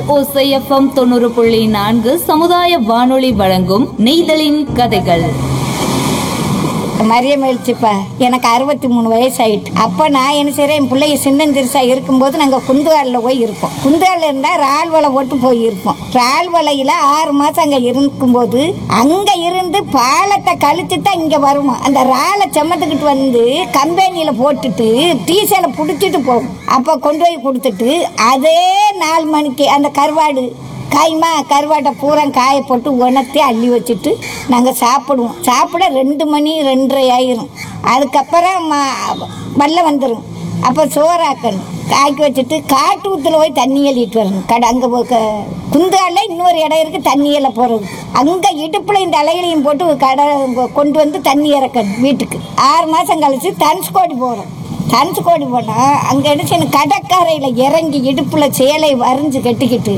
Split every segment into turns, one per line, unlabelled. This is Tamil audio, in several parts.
ஓசைஎஃப்எம் தொண்ணூறு புள்ளி நான்கு சமுதாய வானொலி வழங்கும் நெய்தலின் கதைகள்
மரியம் எழுச்சிப்பா எனக்கு அறுபத்தி மூணு வயசு ஆயிட்டு அப்போ நான் என்ன செய்கிறேன் என் பிள்ளைய சின்னஞ்சிறுசா இருக்கும்போது நாங்கள் குந்துகாலில் போய் இருப்போம் குந்துகாலில் இருந்தால் ரால் வலை போட்டு போய் இருப்போம் ரால் வலையில் ஆறு மாதம் அங்கே இருக்கும்போது அங்கே இருந்து பாலத்தை கழிச்சு தான் இங்கே வருவோம் அந்த ராலை செம்மத்துக்கிட்டு வந்து கம்பெனியில் போட்டுட்டு டீசலை பிடிச்சிட்டு போகும் அப்போ கொண்டு போய் கொடுத்துட்டு அதே நாலு மணிக்கு அந்த கருவாடு காய்மா கருவாட்டை பூரா காய போட்டு உணர்த்தி அள்ளி வச்சுட்டு நாங்கள் சாப்பிடுவோம் சாப்பிட ரெண்டு மணி ரெண்டரை ஆயிரும் அதுக்கப்புறம் ம- வெள்ளம் வந்துடும் அப்போ சோறாக்கணும் காய்க்க வச்சுட்டு காட்டு ஊத்துல போய் தண்ணி எழுதிட்டு வரணும் கடை அங்கே குந்தால இன்னொரு இடம் இருக்குது தண்ணி எல்ல போகிறது அங்கே இடுப்பில் இந்த அலைகளையும் போட்டு கடை கொண்டு வந்து தண்ணி இறக்கணும் வீட்டுக்கு ஆறு மாதம் கழிச்சு தனுஷ்கோடி போகிறோம் தனுஷ்கோடி போனால் அங்கே என்ன செய்யணும் கடற்கரையில் இறங்கி இடுப்பில் சேலை வரைஞ்சு கட்டிக்கிட்டு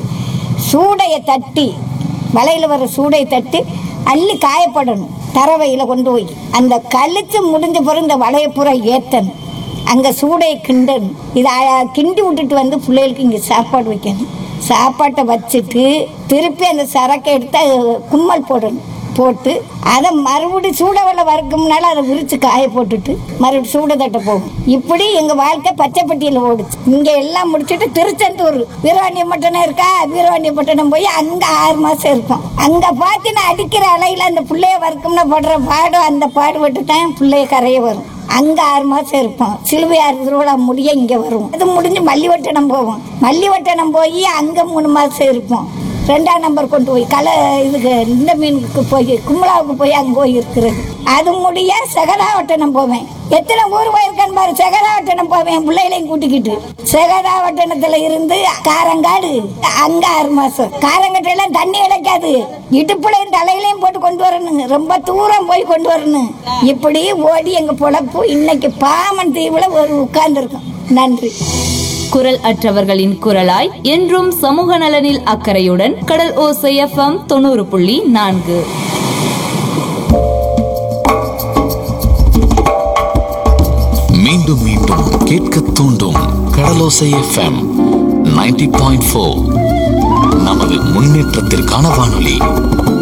சூடையை தட்டி வலையில் வர சூடையை தட்டி அள்ளி காயப்படணும் தரவையில் கொண்டு போய் அந்த கழிச்சு முடிஞ்ச பிறகு இந்த வலையை பூரா ஏற்றணும் அங்கே சூடையை கிண்டணும் இதை அ- கிண்டி விட்டுட்டு வந்து பிள்ளைகளுக்கு இங்கே சாப்பாடு வைக்கணும் சாப்பாட்டை வச்சுட்டு திருப்பி அந்த சரக்கை எடுத்து அது கும்மல் போடணும் போட்டு அதை மறுபடி சூட வெள்ளை வறுக்கும்னால அதை விரிச்சு காய போட்டுட்டு மறுபடியும் சூட தட்ட போகும் இப்படி எங்க வாழ்க்கை பச்சைப்பட்டியில் ஓடுச்சு இங்க எல்லாம் முடிச்சுட்டு திருச்செந்தூர் வீரவாண்டியப்பட்டினம் இருக்கா வீரவாண்டியப்பட்டினம் போய் அங்க ஆறு மாசம் இருக்கும் அங்க பார்த்து நான் அடிக்கிற அலையில அந்த பிள்ளைய வறுக்கும்னா படுற பாடம் அந்த பாடுபட்டு தான் பிள்ளைய கரைய வரும் அங்க ஆறு மாசம் இருப்போம் சிலுவையார் திருவிழா முடிய இங்க வரும் அது முடிஞ்சு மல்லிவட்டணம் போவோம் மல்லிவட்டணம் போய் அங்க மூணு மாசம் இருப்போம் ரெண்டாம் நம்பர் கொண்டு போய் கலை இதுக்கு இந்த மீனுக்கு போய் கும்பலாவுக்கு போய் அங்கே போய் இருக்கிறது அது முடிய செகதாவட்டணம் போவேன் எத்தனை ஊர் போயிருக்கேன் பாரு செகதாவட்டணம் போவேன் என் பிள்ளைகளையும் கூட்டிக்கிட்டு செகதாவட்டணத்துல இருந்து காரங்காடு அங்க ஆறு மாசம் காரங்கட்டையெல்லாம் தண்ணி கிடைக்காது இடுப்புலையும் தலையிலையும் போட்டு கொண்டு வரணும் ரொம்ப தூரம் போய் கொண்டு வரணும் இப்படி ஓடி எங்க பொழப்பு இன்னைக்கு பாமன் தீவுல ஒரு உட்கார்ந்துருக்கோம் நன்றி
குரல் அற்றவர்களின் குரலாய் என்றும் சமூக நலனில் அக்கறையுடன் கடல் ஓசைஎஃப்எம் தொண்ணூறு புள்ளி நான்கு
மீண்டும் மீண்டும் கேட்க தூண்டும் கடலோசை எஃப்எம் 90.4 பாயிண்ட் நமது முன்னேற்றத்திற்கான வானொலி